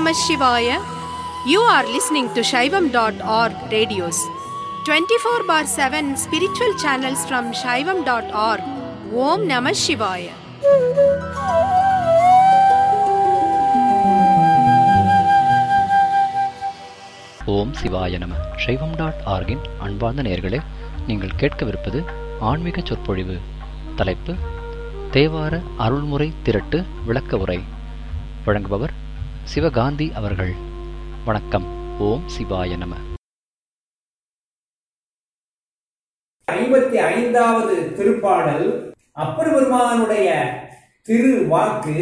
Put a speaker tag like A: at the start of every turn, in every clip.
A: Namah Shivaya. You are listening to Shaivam.org radios. 24 bar 7 spiritual channels from Shaivam.org. Om Namah Shivaya.
B: ஓம் சிவாய நம சைவம் dot ஆர்கின் அன்பார்ந்த நேயர்களே நீங்கள் கேட்கவிருப்பது ஆன்மீக சொற்பொழிவு தலைப்பு தேவார அருள்முறை திரட்டு விளக்க உரை வழங்குபவர் சிவகாந்தி அவர்கள் வணக்கம் ஓம் சிவாய நம
C: ஐம்பத்தி ஐந்தாவது திருப்பாடல் அப்பர் பெருமானுடைய திரு வாக்கு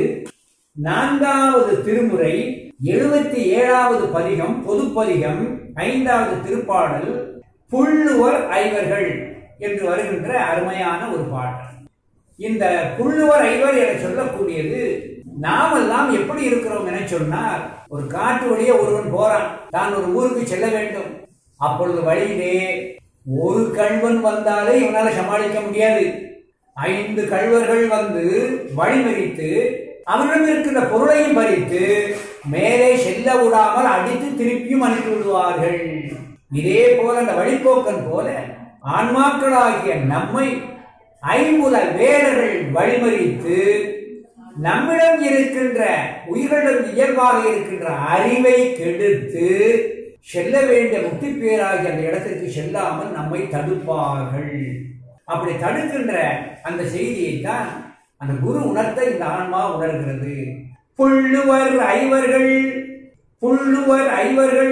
C: நான்காவது திருமுறை எழுபத்தி ஏழாவது பதிகம் பொதுப்பதிகம் ஐந்தாவது திருப்பாடல் புள்ளுவர் ஐவர்கள் என்று வருகின்ற அருமையான ஒரு பாடல் இந்த புள்ளுவர் ஐவர் என சொல்லக்கூடியது நாமெல்லாம் எப்படி இருக்கிறோம் என சொன்னார் ஒரு காட்டு வழியே ஒருவன் போறான் தான் ஒரு ஊருக்கு செல்ல வேண்டும் அப்பொழுது வழியிலே ஒரு கள்வன் வந்தாலே இவனால சமாளிக்க முடியாது ஐந்து கள்வர்கள் வந்து வழிமறித்து அவரிடம் இருக்கின்ற பொருளையும் பறித்து மேலே செல்ல விடாமல் அடித்து திருப்பியும் அனுப்பி விடுவார்கள் இதே போல அந்த வழிபோக்கன் போல ஆன்மாக்களாகிய நம்மை ஐம்புல வேடர்கள் வழிமறித்து நம்மிடம் இருக்கின்ற உயிர்களிடம் இயல்பாக இருக்கின்ற அறிவை கெடுத்து செல்ல வேண்டிய முக்தி பேராகிய அந்த இடத்திற்கு செல்லாமல் நம்மை தடுப்பார்கள் அப்படி தடுக்கின்ற அந்த செய்தியை தான் அந்த குரு உணர்த்த இந்த ஆன்மா உணர்கிறது புள்ளுவர் ஐவர்கள் புள்ளுவர் ஐவர்கள்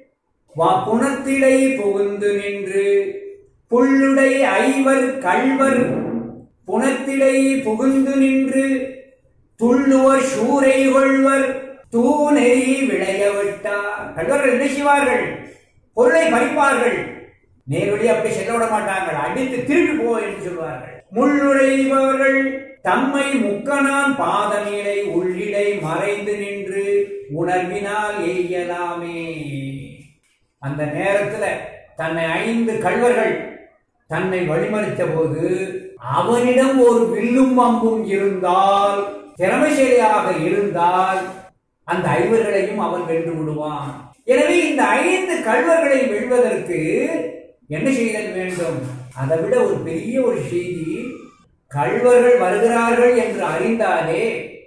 C: வா புனத்திடை புகுந்து நின்று புள்ளுடை ஐவர் கள்வர் புனத்திடை புகுந்து நின்று துள்ளுவர் சூரை கொள்வர் தூநெறி விளைய விட்டார் கள்வர்கள் என்ன செய்வார்கள் பொருளை பறிப்பார்கள் நேரடி அப்படி செல்ல விட மாட்டார்கள் அடித்து திருப்பி போ என்று சொல்வார்கள் முள்ளுடைபவர்கள் தம்மை முக்கனான் பாதமீளை உள்ளிடை மறைந்து நின்று உணர்வினால் எய்யலாமே அந்த நேரத்துல தன்னை ஐந்து கள்வர்கள் தன்னை வழிமறித்த போது அவனிடம் ஒரு வில்லும் அம்பும் இருந்தால் திறமைசாலியாக இருந்தால் அந்த ஐவர்களையும் அவன் வென்று விடுவான் எனவே இந்த ஐந்து கள்வர்களை வெல்வதற்கு என்ன செய்தல் வேண்டும் அதை விட ஒரு பெரிய ஒரு செய்தி கள்வர்கள் வருகிறார்கள் என்று அறிந்தாலே